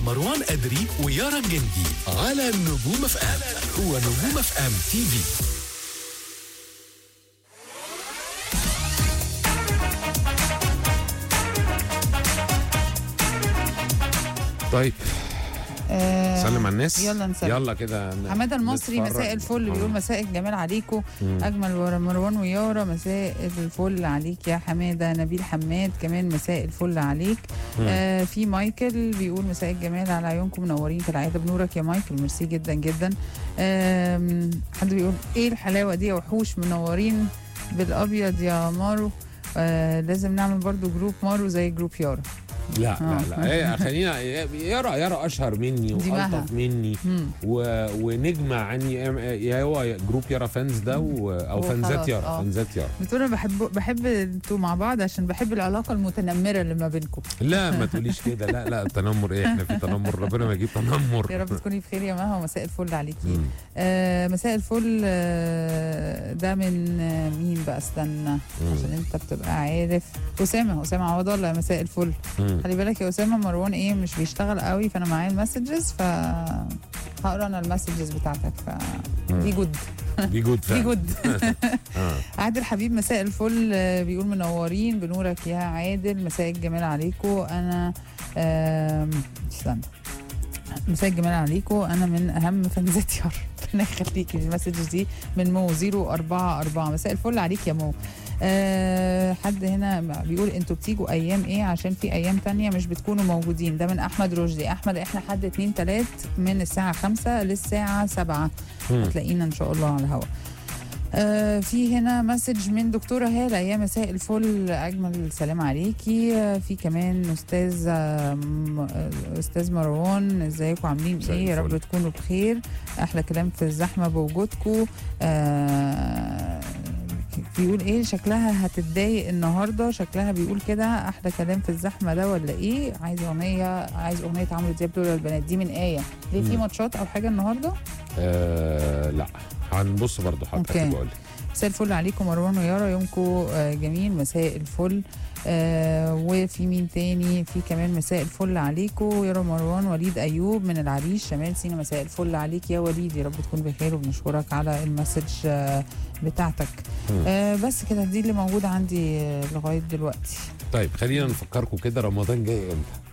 مروان أدري ويارا جندي على نجوم اف ام هو نجوم اف ام تي في طيب آه، سلم على الناس يلا نسلم يلا كده ن- حماده المصري نتفرج. مساء الفل آه. بيقول مساء الجمال عليكم مم. اجمل ورا مروان ويارا مساء الفل عليك يا حماده نبيل حماد كمان مساء الفل عليك مم. آه في مايكل بيقول مساء الجمال على عيونكم منورين كالعاده بنورك يا مايكل ميرسي جدا جدا آم، حد بيقول ايه الحلاوه دي يا وحوش منورين بالابيض يا مارو آه لازم نعمل برضو جروب مارو زي جروب يارا لا آه. لا لا إيه خلينا يرى يرى اشهر مني دماغها. والطف مني مم. و... ونجمع عني يا هو جروب يارا فانز ده و... او هو فانزات خلاص، يارا آه. فانزات يارا بتقول انا بحب بحب انتوا مع بعض عشان بحب العلاقه المتنمره اللي ما بينكم لا ما تقوليش كده لا لا التنمر ايه احنا في تنمر ربنا ما يجيب تنمر يا رب تكوني بخير يا مها ومساء الفل عليكي مم. آه مساء الفل آه ده من آه مين بقى استنى عشان انت بتبقى عارف اسامه اسامه عوض الله مساء الفل مم. خلي بالك يا اسامه مروان ايه مش بيشتغل قوي فانا معايا المسجز ف هقرا انا المسجز بتاعتك ف دي جود دي جود دي فعلا جود آه. عادل حبيب مساء الفل آه، بيقول منورين بنورك يا عادل مساء الجمال عليكم انا آم، استنى مساء الجمال عليكم انا من اهم فانزات يار ربنا يخليكي المسج دي من مو 044 مساء الفل عليك يا مو أه حد هنا بيقول انتوا بتيجوا ايام ايه عشان في ايام تانية مش بتكونوا موجودين ده من احمد رشدي احمد احنا حد اتنين تلات من الساعة خمسة للساعة سبعة مم. هتلاقينا ان شاء الله على الهواء آه في هنا مسج من دكتوره هاله يا مساء الفل اجمل سلام عليكي آه في كمان استاذ آه م- آه، استاذ مروان ازيكم عاملين مساء ايه يا رب الفل. تكونوا بخير احلى كلام في الزحمه بوجودكم آه بيقول ايه شكلها هتتضايق النهارده شكلها بيقول كده احلى كلام في الزحمه ده ولا ايه عايز اغنيه عايز اغنيه عمرو دياب دول البنات دي من ايه ليه في مم. ماتشات او حاجه النهارده آه لا هنبص برضو حتى أوكي. بقول مساء الفل عليكم مروان ويارا يومكم آه، جميل مساء الفل آه وفي مين تاني في كمان مساء الفل عليكم يارا مروان وليد ايوب من العريش شمال سينا مساء الفل عليك يا وليد يا رب تكون بخير وبنشكرك على المسج آه بتاعتك مم. آه بس كده دي اللي موجوده عندي آه، لغايه دلوقتي طيب خلينا نفكركم كده رمضان جاي امتى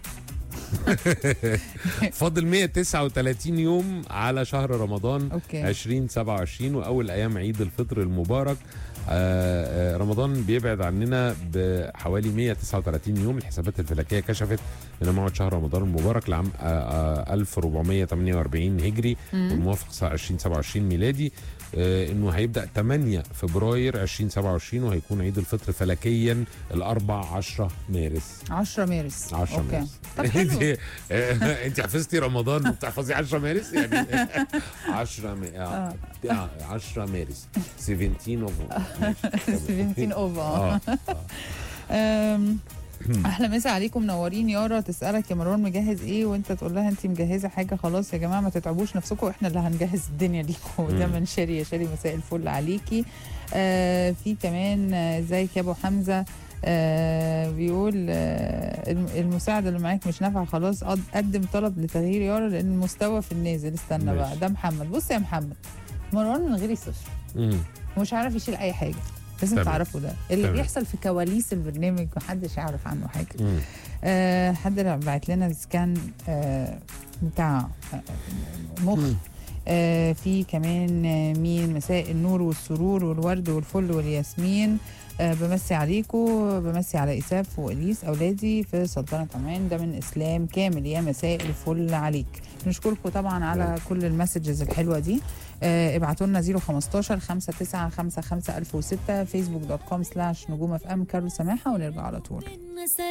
فاضل 139 يوم على شهر رمضان اوكي 2027 واول ايام عيد الفطر المبارك آه، آه، رمضان بيبعد عننا بحوالي 139 يوم الحسابات الفلكيه كشفت ان موعد شهر رمضان المبارك لعام آه، آه، 1448 هجري مم. والموافق 2027 ميلادي آه، انه هيبدا 8 فبراير 2027 وهيكون عيد الفطر فلكيا الاربع 10 مارس 10 مارس 10 اوكي مارس طب حلو انت آه، انت حفظتي رمضان وبتحفظي 10 مارس يعني 10 م... آه. آه، 10 مارس 17 اوف 17 اوفر اه أم، احلى مسا عليكم منورين يارا تسالك يا مروان مجهز ايه وانت تقول لها انت مجهزه حاجه خلاص يا جماعه ما تتعبوش نفسكم احنا اللي هنجهز الدنيا ليكم ده مم. من شيري يا شيري مساء الفل عليكي آه في كمان آه، ازيك يا ابو حمزه آه بيقول آه الم- المساعد اللي معاك مش نافع خلاص قد- قدم طلب لتغيير يارا لان المستوى في النازل استنى ماشي. بقى ده محمد بص يا محمد مروان من غير صفر مم. ومش عارف يشيل اي حاجه لازم تمام. تعرفوا ده اللي تمام. بيحصل في كواليس البرنامج محدش يعرف عنه حاجه مم. أه حد بعت لنا سكان أه بتاع آه، مخ مم. آه في كمان آه، مين مساء النور والسرور والورد والفل والياسمين آه بمسي عليكم بمسي على إساف وإليس أولادي في سلطنة عمان ده من إسلام كامل يا مساء الفل عليك نشكركم طبعا على كل المسجز الحلوة دي آه ابعتوا لنا 015 5955 1006 فيسبوك دوت كوم سلاش نجوم اف ام كارول سماحة ونرجع على طول